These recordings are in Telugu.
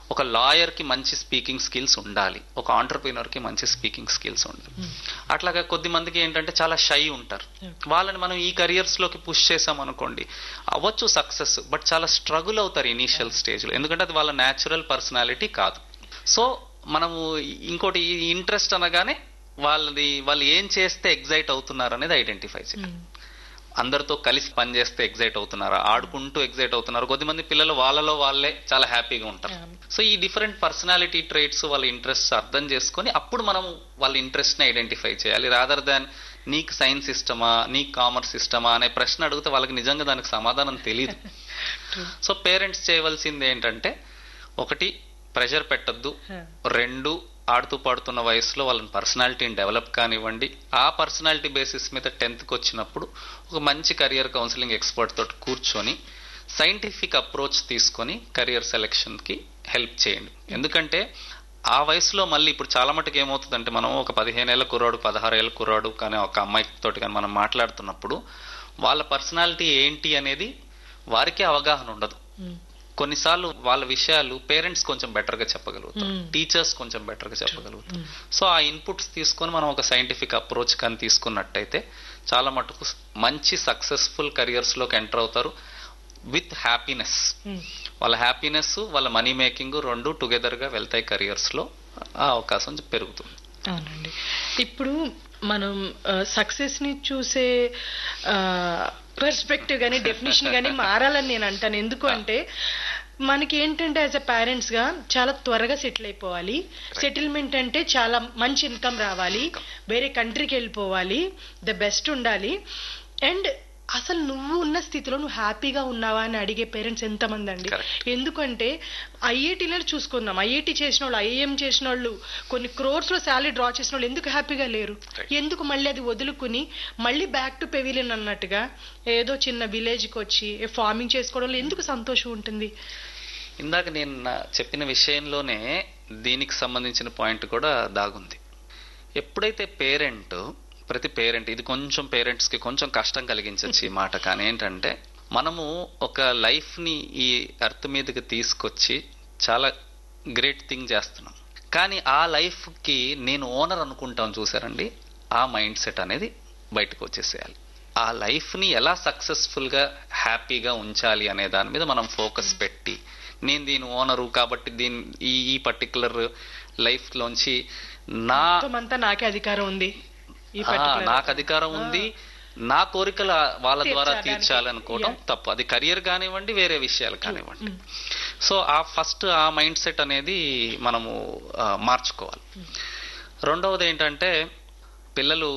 ఒక లాయర్కి మంచి స్పీకింగ్ స్కిల్స్ ఉండాలి ఒక ఆంటర్ప్రీనర్కి మంచి స్పీకింగ్ స్కిల్స్ ఉండాలి అట్లాగా కొద్ది మందికి ఏంటంటే చాలా షై ఉంటారు వాళ్ళని మనం ఈ కెరియర్స్లోకి పుష్ చేసాం అనుకోండి అవ్వచ్చు సక్సెస్ బట్ చాలా స్ట్రగుల్ అవుతారు ఇనీషియల్ స్టేజ్లో ఎందుకంటే అది వాళ్ళ న్యాచురల్ పర్సనాలిటీ కాదు సో మనము ఇంకోటి ఇంట్రెస్ట్ అనగానే వాళ్ళది వాళ్ళు ఏం చేస్తే ఎగ్జైట్ అవుతున్నారు అనేది ఐడెంటిఫై చేయాలి అందరితో కలిసి పనిచేస్తే ఎగ్జైట్ అవుతున్నారా ఆడుకుంటూ ఎగ్జైట్ అవుతున్నారు కొద్దిమంది పిల్లలు వాళ్ళలో వాళ్ళే చాలా హ్యాపీగా ఉంటారు సో ఈ డిఫరెంట్ పర్సనాలిటీ ట్రేట్స్ వాళ్ళ ఇంట్రెస్ట్ అర్థం చేసుకొని అప్పుడు మనం వాళ్ళ ఇంట్రెస్ట్ ని ఐడెంటిఫై చేయాలి రాదర్ దాన్ నీకు సైన్స్ ఇష్టమా నీకు కామర్స్ ఇష్టమా అనే ప్రశ్న అడిగితే వాళ్ళకి నిజంగా దానికి సమాధానం తెలియదు సో పేరెంట్స్ చేయవలసింది ఏంటంటే ఒకటి ప్రెషర్ పెట్టద్దు రెండు ఆడుతూ పాడుతున్న వయసులో వాళ్ళని పర్సనాలిటీని డెవలప్ కానివ్వండి ఆ పర్సనాలిటీ బేసిస్ మీద టెన్త్కి వచ్చినప్పుడు ఒక మంచి కెరియర్ కౌన్సిలింగ్ ఎక్స్పర్ట్ తోటి కూర్చొని సైంటిఫిక్ అప్రోచ్ తీసుకొని కెరియర్ సెలెక్షన్కి హెల్ప్ చేయండి ఎందుకంటే ఆ వయసులో మళ్ళీ ఇప్పుడు చాలా మటుకు ఏమవుతుందంటే మనం ఒక పదిహేను ఏళ్ళ కుర్రాడు పదహారు ఏళ్ళ కుర్రాడు కానీ ఒక అమ్మాయి తోటి కానీ మనం మాట్లాడుతున్నప్పుడు వాళ్ళ పర్సనాలిటీ ఏంటి అనేది వారికి అవగాహన ఉండదు కొన్నిసార్లు వాళ్ళ విషయాలు పేరెంట్స్ కొంచెం బెటర్ గా చెప్పగలుగుతారు టీచర్స్ కొంచెం బెటర్ గా చెప్పగలుగుతారు సో ఆ ఇన్పుట్స్ తీసుకొని మనం ఒక సైంటిఫిక్ అప్రోచ్ కానీ తీసుకున్నట్టయితే చాలా మటుకు మంచి సక్సెస్ఫుల్ కెరియర్స్ లోకి ఎంటర్ అవుతారు విత్ హ్యాపీనెస్ వాళ్ళ హ్యాపీనెస్ వాళ్ళ మనీ మేకింగ్ రెండు టుగెదర్ గా వెళ్తాయి కెరియర్స్ లో ఆ అవకాశం పెరుగుతుంది అవునండి ఇప్పుడు మనం సక్సెస్ ని చూసే పర్స్పెక్టివ్ కానీ డెఫినేషన్ కానీ మారాలని నేను అంటాను ఎందుకు అంటే మనకి ఏంటంటే యాజ్ అ పేరెంట్స్ గా చాలా త్వరగా సెటిల్ అయిపోవాలి సెటిల్మెంట్ అంటే చాలా మంచి ఇన్కమ్ రావాలి వేరే కంట్రీకి వెళ్ళిపోవాలి ద బెస్ట్ ఉండాలి అండ్ అసలు నువ్వు ఉన్న స్థితిలో నువ్వు హ్యాపీగా ఉన్నావా అని అడిగే పేరెంట్స్ ఎంతమంది అండి ఎందుకంటే ఐఐటీలో చూసుకుందాం ఐఐటి చేసిన వాళ్ళు ఐఏఎం చేసిన వాళ్ళు కొన్ని క్రోర్స్ లో శాలరీ డ్రా చేసిన వాళ్ళు ఎందుకు హ్యాపీగా లేరు ఎందుకు మళ్ళీ అది వదులుకుని మళ్ళీ బ్యాక్ టు పెవిలియన్ అన్నట్టుగా ఏదో చిన్న విలేజ్ కి వచ్చి ఫార్మింగ్ చేసుకోవడంలో ఎందుకు సంతోషం ఉంటుంది ఇందాక నేను చెప్పిన విషయంలోనే దీనికి సంబంధించిన పాయింట్ కూడా దాగుంది ఎప్పుడైతే పేరెంట్ ప్రతి పేరెంట్ ఇది కొంచెం పేరెంట్స్కి కొంచెం కష్టం కలిగించవచ్చు ఈ మాట కానీ ఏంటంటే మనము ఒక లైఫ్ని ఈ ఎర్త్ మీదకి తీసుకొచ్చి చాలా గ్రేట్ థింగ్ చేస్తున్నాం కానీ ఆ లైఫ్కి నేను ఓనర్ అనుకుంటాం చూసారండి ఆ మైండ్ సెట్ అనేది బయటకు వచ్చేసేయాలి ఆ లైఫ్ని ఎలా సక్సెస్ఫుల్గా హ్యాపీగా ఉంచాలి అనే దాని మీద మనం ఫోకస్ పెట్టి నేను దీని ఓనరు కాబట్టి దీని ఈ ఈ పర్టికులర్ లైఫ్లోంచి నా అంతా నాకే అధికారం ఉంది నాకు అధికారం ఉంది నా కోరికలు వాళ్ళ ద్వారా తీర్చాలనుకోవడం తప్పు అది కెరియర్ కానివ్వండి వేరే విషయాలు కానివ్వండి సో ఆ ఫస్ట్ ఆ మైండ్ సెట్ అనేది మనము మార్చుకోవాలి రెండవది ఏంటంటే పిల్లలు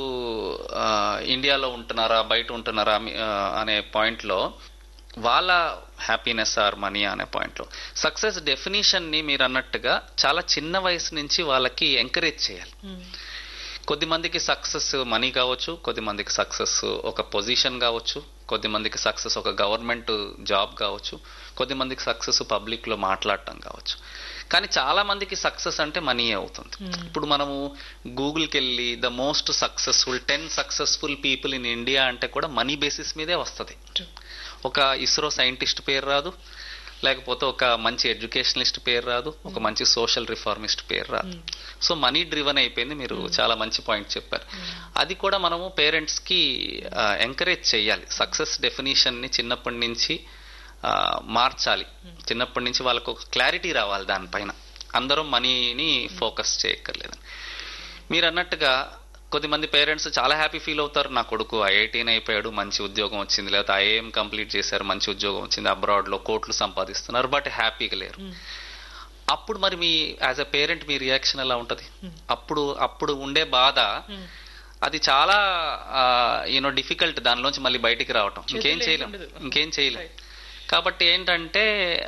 ఇండియాలో ఉంటున్నారా బయట ఉంటున్నారా అనే పాయింట్లో వాళ్ళ హ్యాపీనెస్ ఆర్ మనీ అనే పాయింట్లో సక్సెస్ డెఫినేషన్ని మీరు అన్నట్టుగా చాలా చిన్న వయసు నుంచి వాళ్ళకి ఎంకరేజ్ చేయాలి కొద్ది మందికి సక్సెస్ మనీ కావచ్చు కొద్ది మందికి సక్సెస్ ఒక పొజిషన్ కావచ్చు కొద్ది మందికి సక్సెస్ ఒక గవర్నమెంట్ జాబ్ కావచ్చు కొద్ది మందికి సక్సెస్ పబ్లిక్ లో మాట్లాడటం కావచ్చు కానీ చాలా మందికి సక్సెస్ అంటే మనీ అవుతుంది ఇప్పుడు మనము గూగుల్కి వెళ్ళి the most successful ten successful people in India అంటే కూడా మనీ బేసిస్ మీదే వస్తుంది ఒక ఇస్రో సైంటిస్ట్ పేరు రాదు లేకపోతే ఒక మంచి ఎడ్యుకేషనలిస్ట్ పేరు రాదు ఒక మంచి సోషల్ రిఫార్మిస్ట్ పేరు రాదు సో మనీ డ్రివన్ అయిపోయింది మీరు చాలా మంచి పాయింట్ చెప్పారు అది కూడా మనము పేరెంట్స్ కి ఎంకరేజ్ చేయాలి సక్సెస్ డెఫినేషన్ ని చిన్నప్పటి నుంచి మార్చాలి చిన్నప్పటి నుంచి వాళ్ళకు ఒక క్లారిటీ రావాలి దానిపైన అందరూ మనీని ఫోకస్ చేయక్కర్లేదు మీరు అన్నట్టుగా కొద్దిమంది పేరెంట్స్ చాలా హ్యాపీ ఫీల్ అవుతారు నా కొడుకు ఐఐటీని అయిపోయాడు మంచి ఉద్యోగం వచ్చింది లేకపోతే ఐఏఎం కంప్లీట్ చేశారు మంచి ఉద్యోగం వచ్చింది అబ్రాడ్ లో కోట్లు సంపాదిస్తున్నారు బట్ హ్యాపీగా లేరు అప్పుడు మరి మీ యాజ్ అ పేరెంట్ మీ రియాక్షన్ ఎలా ఉంటది అప్పుడు అప్పుడు ఉండే బాధ అది చాలా యూనో డిఫికల్ట్ దానిలోంచి మళ్ళీ బయటికి రావటం ఇంకేం చేయలేం ఇంకేం చేయలేం కాబట్టి ఏంటంటే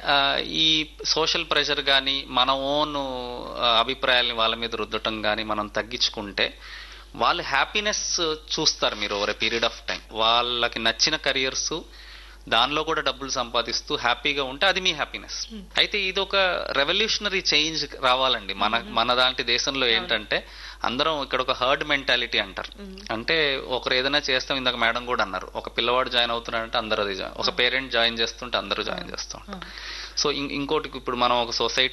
ఈ సోషల్ ప్రెషర్ కానీ మన ఓన్ అభిప్రాయాల్ని వాళ్ళ మీద రుద్దటం కానీ మనం తగ్గించుకుంటే వాళ్ళు హ్యాపీనెస్ చూస్తారు మీరు over a period of time వాళ్ళకి నచ్చిన కెరియర్స్ దానిలో కూడా డబ్బులు సంపాదిస్తూ హ్యాపీగా ఉంటే అది మీ హ్యాపీనెస్ అయితే ఇది ఒక రెవల్యూషనరీ చేంజ్ రావాలండి మన మన దాంటి దేశంలో ఏంటంటే అందరం ఇక్కడ ఒక హర్డ్ మెంటాలిటీ అంటారు అంటే ఒకరు ఏదైనా చేస్తాం ఇందాక మేడం కూడా అన్నారు ఒక పిల్లవాడు జాయిన్ అవుతున్నాడంటే అందరూ అది జాయిన్ ఒక పేరెంట్ జాయిన్ చేస్తుంటే అందరూ జాయిన్ చేస్తాం సో ఇంకోటి ఇప్పుడు మనం ఒక సొసైటీ